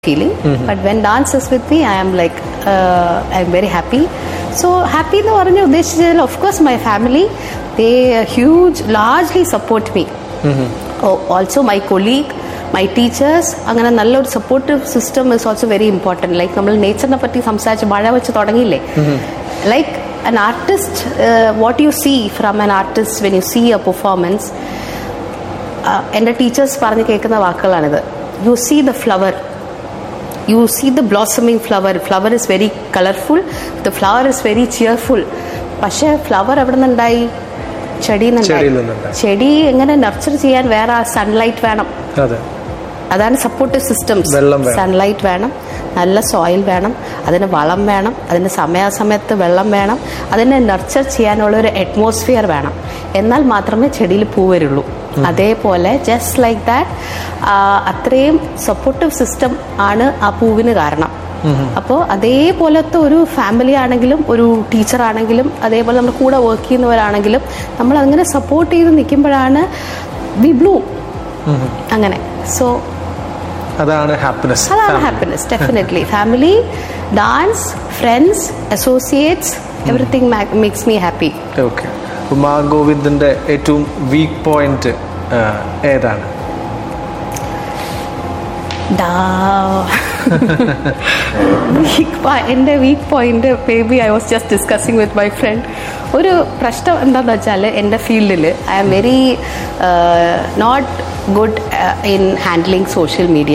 feeling. But when dance is with me, I am like, uh, I'm very happy. So happy എന്ന് പറഞ്ഞ് ഉദ്ദേശിച്ചാൽ of course my family they huge largely support me also my colleague my teachers അങ്ങനെ നല്ലൊരു supportive system is also very important like നമ്മൾ നേച്ചറിനെ പറ്റി സംസാരിച്ച് മഴ വെച്ച് തുടങ്ങിയില്ലേ like an artist uh, what you see from an artist when you see a performance uh, എൻ്റെ ടീച്ചേഴ്സ് പറഞ്ഞ് കേൾക്കുന്ന വാക്കുകളാണിത് you see the flower you see the blossoming flower flower is very colourful the flower is very cheerful പക്ഷേ flower എവിടെ നിന്നുണ്ടായി ചെടിയിൽ ചെടിയിൽ നിന്നുണ്ടായി നിന്നുണ്ടായി. ചെടി എങ്ങനെ നർച്ചർ ചെയ്യാൻ വേറെ സൺലൈറ്റ് വേണം അതെ അതാണ് സപ്പോർട്ടീവ് സിസ്റ്റംസ് വെള്ളം വേണം. സൺലൈറ്റ് വേണം നല്ല സോയിൽ വേണം അതിന് വളം വേണം അതിന് സമയാസമയത്ത് വെള്ളം വേണം അതിനെ നർച്ചർ ചെയ്യാനുള്ള ഒരു അറ്റ്മോസ്ഫിയർ വേണം എന്നാൽ മാത്രമേ ചെടിയിൽ പൂ വരുള്ളൂ അതേപോലെ ജസ്റ്റ് ലൈക്ക് ദാറ്റ് അത്രയും സപ്പോർട്ടീവ് സിസ്റ്റം ആണ് ആ പൂവിന് കാരണം അപ്പോൾ അതേപോലത്തെ ഒരു ഫാമിലി ആണെങ്കിലും ഒരു ടീച്ചർ ആണെങ്കിലും അതേപോലെ നമ്മുടെ കൂടെ വർക്ക് ചെയ്യുന്നവരാണെങ്കിലും നമ്മൾ അങ്ങനെ സപ്പോർട്ട് ചെയ്ത് നിൽക്കുമ്പോഴാണ് വി ബ്ലൂ അങ്ങനെ സോ അതാണ് ഹാപ്പിനെസ് അതാണ് happiness definitely family dance friends associates everything makes me happy okay Uma ഗോവിന്ദിന്റെ ഏറ്റവും വീക്ക് പോയിന്റ് ഏതാണ് എൻ്റെ weak point baby I was just discussing with my friend ഒരു പ്രശ്നം എന്താണെന്ന് വെച്ചാൽ എൻ്റെ ഫീൽഡിൽ I am very not good in handling social media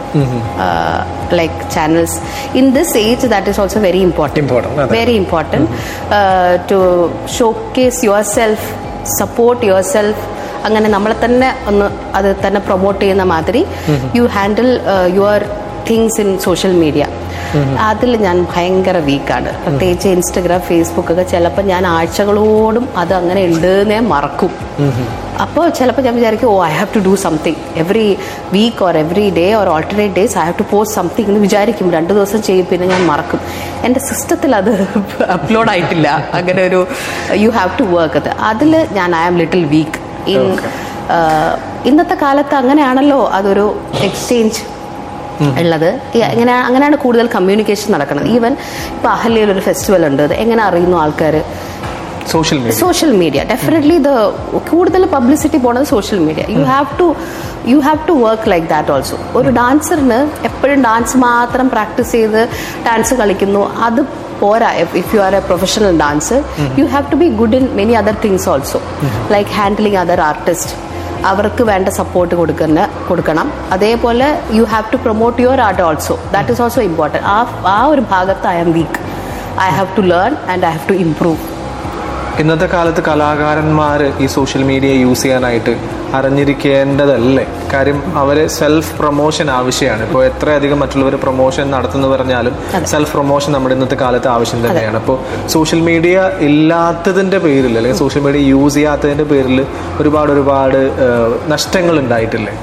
like channels in this age that is also very important Important, അതെ. Very important to showcase your yourself support yourself അങ്ങനെ നമ്മളെ തന്നെ ഒന്ന് അത് തന്നെ പ്രൊമോട്ട് ചെയ്യുന്ന മാതിരി you handle your things in social media അതിൽ ഞാൻ ഭയങ്കര വീക്കാണ് പ്രത്യേകിച്ച് ഇൻസ്റ്റഗ്രാം ഫേസ്ബുക്ക് ഒക്കെ ചിലപ്പോൾ ഞാൻ ആഴ്ചകളോടും അത് അങ്ങനെ ഉണ്ടെന്നേ മറക്കും അപ്പോൾ ചിലപ്പോൾ ഞാൻ വിചാരിക്കും oh I have to do something every week or every day or alternate days I have to post something എന്ന് വിചാരിക്കും രണ്ട് ദിവസം ചെയ്യും പിന്നെ ഞാൻ മറക്കും എൻ്റെ സിസ്റ്റത്തിൽ അത് അപ്ലോഡ് ആയിട്ടില്ല അങ്ങനെ ഒരു യു ഹാവ് ടു വർക്ക് അത് അതിൽ ഞാൻ I am little weak in ഇന്നത്തെ കാലത്ത് അങ്ങനെയാണല്ലോ അതൊരു എക്സ്ചേഞ്ച് ഉള്ളത് ഈ എങ്ങനെ അങ്ങനെയാണ് കൂടുതൽ കമ്മ്യൂണിക്കേഷൻ നടക്കുന്നത് ഈവൻ ഇപ്പൊ അഹല്യയിൽ ഒരു ഫെസ്റ്റിവൽ ഉണ്ട് അത് എങ്ങനെ അറിയുന്നു ആൾക്കാർ social media social media definitely ഇത് കൂടുതൽ പബ്ലിസിറ്റി പോണത് social media you have to you have to work like that also ഒരു ഡാൻസറിന് എപ്പോഴും ഡാൻസ് മാത്രം പ്രാക്ടീസ് ചെയ്ത് ഡാൻസ് കളിക്കുന്നു അത് പോരാ if you are a professional dancer you have to be good in many other things also like handling other artist അവർക്ക് വേണ്ട സപ്പോർട്ട് കൊടുക്കുന്ന കൊടുക്കണം അതേപോലെ you have to promote your art also that is also important ആ ആ ഒരു ഭാഗത്ത് I am weak I have to learn and I have to improve ഇന്നത്തെ കാലത്ത് കലാകാരന്മാർ ഈ സോഷ്യൽ മീഡിയ യൂസ് ചെയ്യാനായിട്ട് അറിഞ്ഞിരിക്കേണ്ടതല്ലേ കാര്യം അവര് സെൽഫ് പ്രൊമോഷൻ ആവശ്യമാണ് ഇപ്പോൾ എത്രയധികം മറ്റുള്ളവർ പ്രൊമോഷൻ നടത്തുന്നു പറഞ്ഞാലും അതെ. സെൽഫ് പ്രൊമോഷൻ നമ്മുടെ ഇന്നത്തെ കാലത്ത് ആവശ്യം തന്നെയാണ് അപ്പോൾ സോഷ്യൽ മീഡിയ ഇല്ലാത്തതിന്റെ പേരിൽ അല്ലെങ്കിൽ സോഷ്യൽ മീഡിയ യൂസ് ചെയ്യാത്തതിന്റെ പേരിൽ ഒരുപാട് ഒരുപാട് ഏഹ്, നഷ്ടങ്ങൾ ഉണ്ടായിട്ടില്ലേ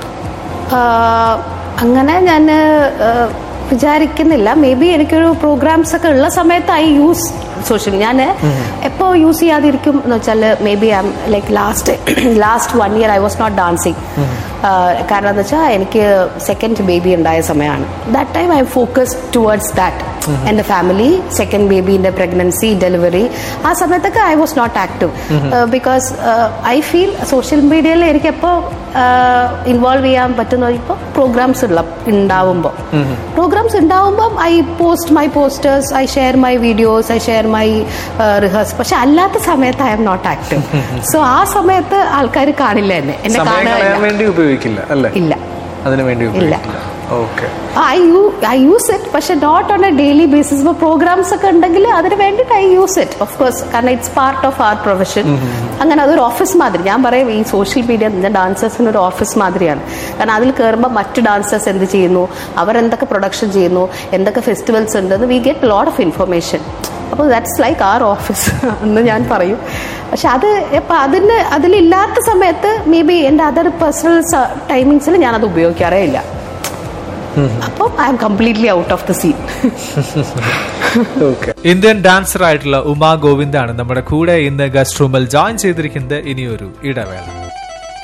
ആഹ് അങ്ങനെ ഞാൻ വിചാരിക്കുന്നില്ല മേ ബി എനിക്കൊരു പ്രോഗ്രാംസ് ഒക്കെ ഉള്ള സമയത്ത് ഐ യൂസ് സോഷ്യൽ ഞാൻ എപ്പോൾ യൂസ് ചെയ്യാതിരിക്കും എന്ന് വെച്ചാൽ maybe I like last last one year I was not dancing കാരണം എന്ന് വെച്ചാൽ എനിക്ക് സെക്കൻഡ് ബേബി ഉണ്ടായ സമയമാണ് that time I focus towards that എൻ്റെ ഫാമിലി സെക്കൻഡ് ബേബീൻ്റെ പ്രഗ്നൻസി ഡെലിവറി ആ സമയത്തൊക്കെ I was not active because I feel social മീഡിയയിൽ എനിക്ക് എപ്പോൾ ഇൻവോൾവ് ചെയ്യാൻ പറ്റുന്ന ഇപ്പോൾ പ്രോഗ്രാംസ് ഉള്ള ഉണ്ടാവുമ്പോൾ പ്രോഗ്രാംസ് ഉണ്ടാവുമ്പോൾ I post my posters I share my videos I share my rehearse പക്ഷെ അല്ലാത്ത സമയത്ത് I am not active so ആ സമയത്ത് ആൾക്കാർ കാണില്ല എന്നെ എന്നെ സമയം കളയാൻ കാണാനില്ല വേണ്ടി ഉപയോഗിക്കില്ല അല്ലേ ഇല്ല അതിനു വേണ്ടി ഇല്ല. ഉപയോഗിക്കില്ല okay I you I use it പക്ഷെ not on a daily basis ഇപ്പോൾ പ്രോഗ്രാംസ് ഒക്കെ ഉണ്ടെങ്കിൽ അതിന് വേണ്ടിയിട്ട് I use it of course കാരണം it's part of our profession അങ്ങനെ അതൊരു ഓഫീസ് മാതിരി ഞാൻ പറയും ഈ സോഷ്യൽ മീഡിയ ഡാൻസേഴ്സിന് ഒരു ഓഫീസ് മാതിരിയാണ് കാരണം അതിൽ കയറുമ്പോൾ മറ്റ് ഡാൻസേഴ്സ് എന്ത് ചെയ്യുന്നു അവരെന്തൊക്കെ പ്രൊഡക്ഷൻ ചെയ്യുന്നു എന്തൊക്കെ ഫെസ്റ്റിവൽസ് ഉണ്ട് we get lot of information അപ്പോൾ ദാറ്റ്സ് ലൈക്ക് ആർ ഓഫീസ് എന്ന് ഞാൻ പറയും പക്ഷെ അത് ഇപ്പം അതിന് അതിലില്ലാത്ത സമയത്ത് മേ ബി എൻ്റെ അതർ പേഴ്സണൽ ടൈമിങ്സിൽ ഞാനത് ഉപയോഗിക്കാറേ ഇല്ല അപ്പം I am completely out of the scene okay Indian dancer ആയിട്ടുള്ള ഉമാ ഗോവിന്ദാണ് നമ്മുടെ കൂടെ ഇന്ന് ഗസ്റ്റ് റൂമിൽ ജോയിൻ ചെയ്തിരിക്കുന്നത് ഇനിയൊരു ഇടവേള